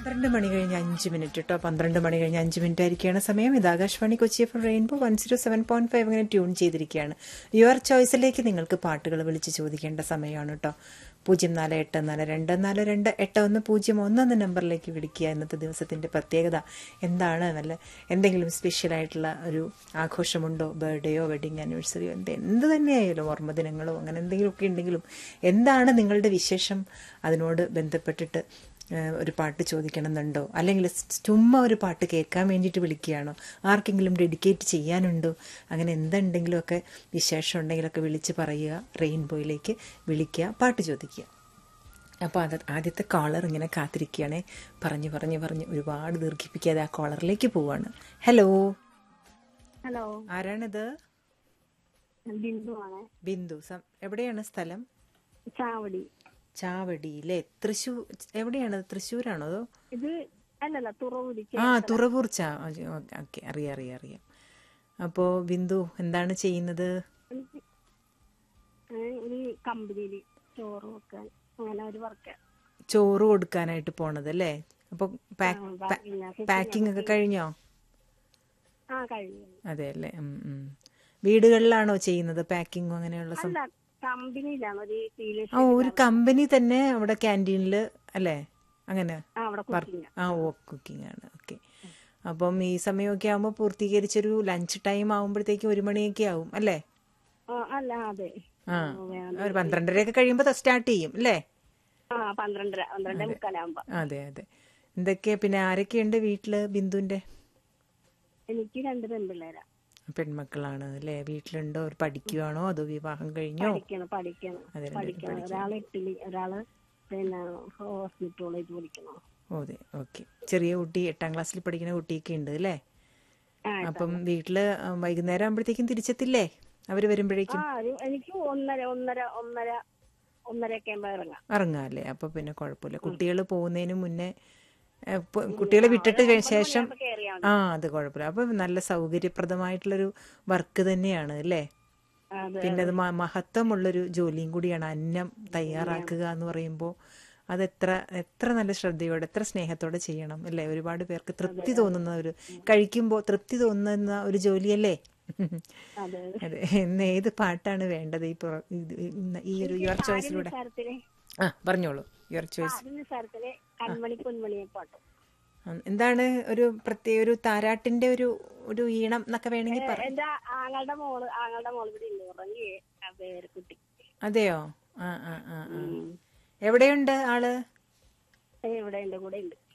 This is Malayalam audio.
പന്ത്രണ്ട് മണി കഴിഞ്ഞ് അഞ്ച് മിനിറ്റ് കേട്ടോ പന്ത്രണ്ട് മണി കഴിഞ്ഞ് അഞ്ച് മിനിറ്റ് ആയിരിക്കുകയാണ് സമയം ഇത് Akashvani Kochi F rainbow one zero seven point five അങ്ങനെ ട്യൂൺ ചെയ്തിരിക്കുകയാണ് യുവർ ചോയ്സിലേക്ക് നിങ്ങൾക്ക് പാട്ടുകൾ വിളിച്ച് ചോദിക്കേണ്ട സമയമാണ് കേട്ടോ പൂജ്യം നാല് എട്ട് നാല് രണ്ട് നാല് രണ്ട് എട്ട് ഒന്ന് പൂജ്യം ഒന്ന് എന്ന നമ്പറിലേക്ക് വിളിക്കുക ഇന്നത്തെ ദിവസത്തിന്റെ പ്രത്യേകത എന്താണ് നല്ല എന്തെങ്കിലും സ്പെഷ്യൽ ആയിട്ടുള്ള ഒരു ആഘോഷമുണ്ടോ ബർത്ത്ഡേയോ വെഡിങ് ആനിവേഴ്സറിയോ എന്ത് എന്ത് തന്നെയായാലും ഓർമ്മദിനങ്ങളോ അങ്ങനെ എന്തെങ്കിലുമൊക്കെ ഉണ്ടെങ്കിലും എന്താണ് നിങ്ങളുടെ വിശേഷം അതിനോട് ബന്ധപ്പെട്ടിട്ട് ഏഹ് ഒരു പാട്ട് ചോദിക്കണമെന്നുണ്ടോ അല്ലെങ്കിൽ ചുമ്മാ ഒരു പാട്ട് കേൾക്കാൻ വേണ്ടിയിട്ട് വിളിക്കുകയാണോ ആർക്കെങ്കിലും ഡെഡിക്കേറ്റ് ചെയ്യാനുണ്ടോ അങ്ങനെ എന്തുണ്ടെങ്കിലുമൊക്കെ വിശേഷം ഉണ്ടെങ്കിലൊക്കെ വിളിച്ച് പറയുക റെയിൻബോയിലേക്ക് വിളിക്കുക പാട്ട് ചോദിക്കുക അപ്പോൾ അത് ആദ്യത്തെ കോളർ ഇങ്ങനെ കാത്തിരിക്കുകയാണേ പറഞ്ഞു പറഞ്ഞു പറഞ്ഞ് ഒരുപാട് ദീർഘിപ്പിക്കാതെ ആ കോളറിലേക്ക് പോവാണ് ഹലോ ഹലോ ആരാണിത് ബിന്ദു ആണ് ബിന്ദു സം- എവിടെയാണ് സ്ഥലം ചാവടി ചാവടിയിലെ തൃശ്ശൂർ എവിടെയാണ് തൃശ്ശൂരാണോ അതോ ഇത് അല്ലല്ല തുറവൂരി ആ തുറവൂർ ചാ ഓക്കെ അറിയാം അറിയാം അറിയാം അപ്പോൾ ബിന്ദു എന്താണ് ചെയ്യുന്നത് ഒരു കമ്പനിയിൽ ചോറ് വെക്കാൻ അങ്ങനെ ഒരു വർക്ക് ചോറ് കൊടുക്കാനായിട്ട് പോണത് അല്ലേ അപ്പോൾ പാക്കിംഗ് ഒക്കെ കഴിഞ്ഞോ ആ കഴിഞ്ഞു അതെ അല്ലേ ഉം, ഉം. വീടുകളിലാണോ ചെയ്യുന്നത് പാക്കിങ്ങും അങ്ങനെയുള്ള സം- അല്ല കമ്പനിയിലാണ് ഒരു ഫീല് ആ ഒരു കമ്പനി തന്നെ അവിടെ ക്യാൻറ്റീനിൽ അല്ലേ അങ്ങനെ ആ അവിടെ വർക്ക് കുക്കിംഗ് ആ ഓ കുക്കിംഗ് ആണ് ഓക്കെ അപ്പം ഈ സമയമൊക്കെ ആകുമ്പോൾ പൂർത്തീകരിച്ചൊരു ലഞ്ച് ടൈം ആകുമ്പോഴത്തേക്കും ഒരു മണിയൊക്കെ ആവും അല്ലേ അല്ല അതെ ആ ഒരു പന്ത്രണ്ടരയൊക്കെ കഴിയുമ്പോൾ സ്റ്റാർട്ട് ചെയ്യും അല്ലേ ആ പന്ത്രണ്ടര പന്ത്രണ്ടേ മുക്കാലാകുമ്പോ അതെ അതെ എന്തൊക്കെയാ പിന്നെ ആരൊക്കെയുണ്ട് വീട്ടില് ബിന്ദുവിന്റെ എനിക്ക് രണ്ട് പെൺപിള്ളേരാ പെൺമക്കളാണ് അല്ലേ വീട്ടിലുണ്ടോ അവർ പഠിക്കുവാണോ അതോ വിവാഹം കഴിഞ്ഞോ പഠിക്കണം പഠിക്കണം അതെ, പഠിക്കണം ഒരാള് എട്ടില് ഒരാള് പിന്നെ ഹോസ്പിറ്റലിൽ പഠിക്കണം ഓ അതെ ഓക്കെ ചെറിയ കുട്ടി എട്ടാം ക്ലാസ്സിൽ പഠിക്കുന്ന കുട്ടിയൊക്കെ ഉണ്ട് അല്ലേ ആ അപ്പം വീട്ടില് ആ, വൈകുന്നേരം ആകുമ്പോഴത്തേക്കും തിരിച്ചെത്തില്ലേ അവര് വരുമ്പോഴേക്കും ആ ഒരു- എനിക്ക് ഒന്നര ഒന്നര ഒന്നര ഒന്നരയൊക്കെ ആകുമ്പോ ഇറങ്ങാം ഇറങ്ങാല്ലേ അപ്പൊ പിന്നെ കുഴപ്പമില്ല കുട്ടികൾ പോകുന്നതിന് മുന്നേ ഏ, പോ- കുട്ടികളെ വിട്ടിട്ട് കഴി- ശേഷം കയറിയാ ആ അത് കുഴപ്പമില്ല അപ്പൊ നല്ല സൗകര്യപ്രദമായിട്ടുള്ളൊരു വർക്ക് തന്നെയാണ് അല്ലേ അതെ പിന്നെ അത് മ- മഹത്വമുള്ളൊരു ജോലിയും കൂടിയാണ് അന്നം തയ്യാറാക്കുക എന്ന് പറയുമ്പോൾ അത് എത്ര എത്ര നല്ല ശ്രദ്ധയോടെ എത്ര സ്നേഹത്തോടെ ചെയ്യണം അല്ലേ ഒരുപാട് പേർക്ക് തൃപ്തി തോന്നുന്ന ഒരു കഴിക്കുമ്പോൾ തൃപ്തി തോന്നുന്ന ഒരു ജോലിയല്ലേ അതെ അതെ ഇന്ന് ഏത് പാട്ടാണ് വേണ്ടത് ഈ പുറ- ഇത് ഇന്ന് ഈ ഒരു യുവർ ചോയ്സിലൂടെ നിസ്സാരത്തിലെ ആ പറഞ്ഞോളൂ യുവർ ചോയ്സ് ആദ്യ നിസ്സാരത്തിലെ കൺമണി പൊന്മണിയെ പാട്ട് എന്താണ് ഒരു പ്രത്യേക ഒരു താരാട്ടിന്റെ ഒരു ഒരു ഈണം എന്നൊക്കെ വേണമെങ്കിൽ പറ എന്റെ ആങ്ങളുടെ മോള് ആങ്ങളുടെ മോള് ഇവിടെ ഇല്ല ഉറങ്ങി ആ പേര് കുട്ടി അതെയോ ആ ആ ആ ആ എവിടെയുണ്ട് ആള് ഇവിടെ എന്റെ കൂടെ ഉണ്ട്